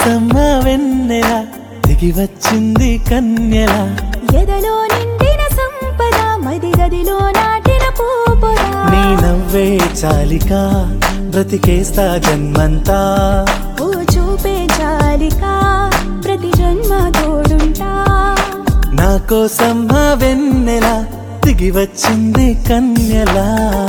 కోసం మా వెన్నెల దిగి వచ్చింది కన్యల ఎదలో నిండిన సంపద మది గదిలో నాటిన పూపురా నీ నవ్వే చాలిక బ్రతికేస్తా జన్మంతా ఓ చూపే చాలిక ప్రతి జన్మ తోడుంటా నా కోసం మా వెన్నెల దిగి వచ్చింది కన్యలా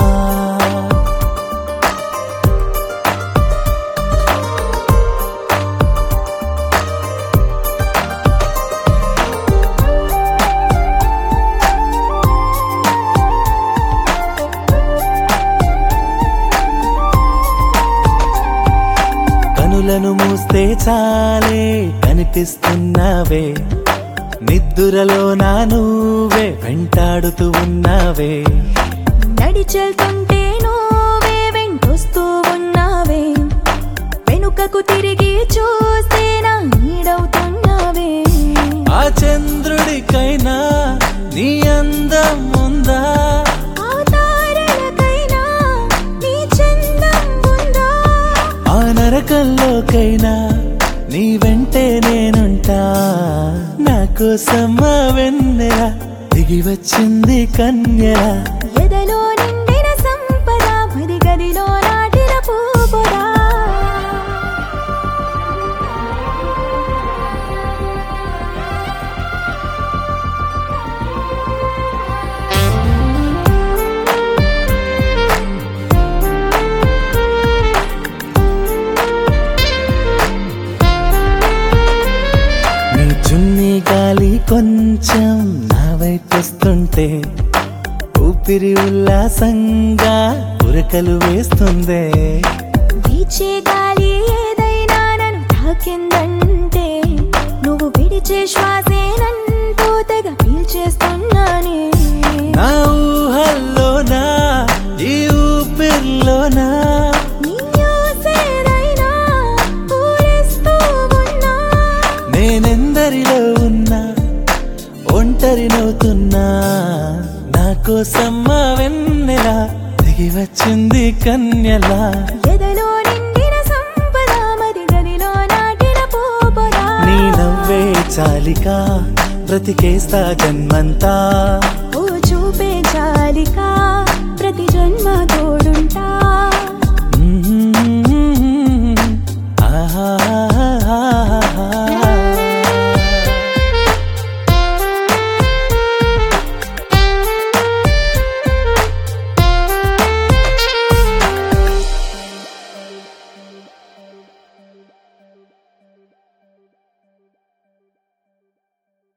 కనులను మూస్తే చాలే కనిపిస్తున్నావే నిద్దురలో నా నువ్వే వెంటాడుతూ ఉన్నావే నడిచెళ్తుంటే నువ్వే వెంటొస్తూ ఉన్నావే వెనుకకు తిరిగి చూస్తే నా నీడవుతున్నావే ఆ చంద్రుడికైనా నీ అందం ఉందా ఆ తారలకైనా నీ చందం ఉందా ఆ నరకల్లోకైనా నీ వెంటే నేనుంటా నా కోసం మా వెన్నెల దిగి వచ్చింది కన్యల ఎదలో నిండిన సంపద మది గదిలో నాటిన పూపురా నీ చున్నీ గాలి కొంచెం నా వైపు వస్తుంటే ఊపిరి ఉల్లాసంగా ఉరకలు వేస్తుందే వీచే గాలి ఏదైనా నన్ను తాకిందంటే నువ్వు విడిచే శ్వాసే నన్ను తెగ పీల్చేస్తున్నానే నా ఊహల్లోనా ఈ ఊపిరిలోనా నీ ఊసేదైనా ఊరిస్తూ ఉన్నా నేనెందరిలో ఉన్నా ఒంటరినవుతున్నా నా కోసం మా వెన్నెల దిగి వచ్చింది కన్యలా ఎదలో నిండిన సంపద మరి గదిలో నాటిన పూపురా నీ నవ్వే చాలిక బ్రతికేస్తా జన్మంతా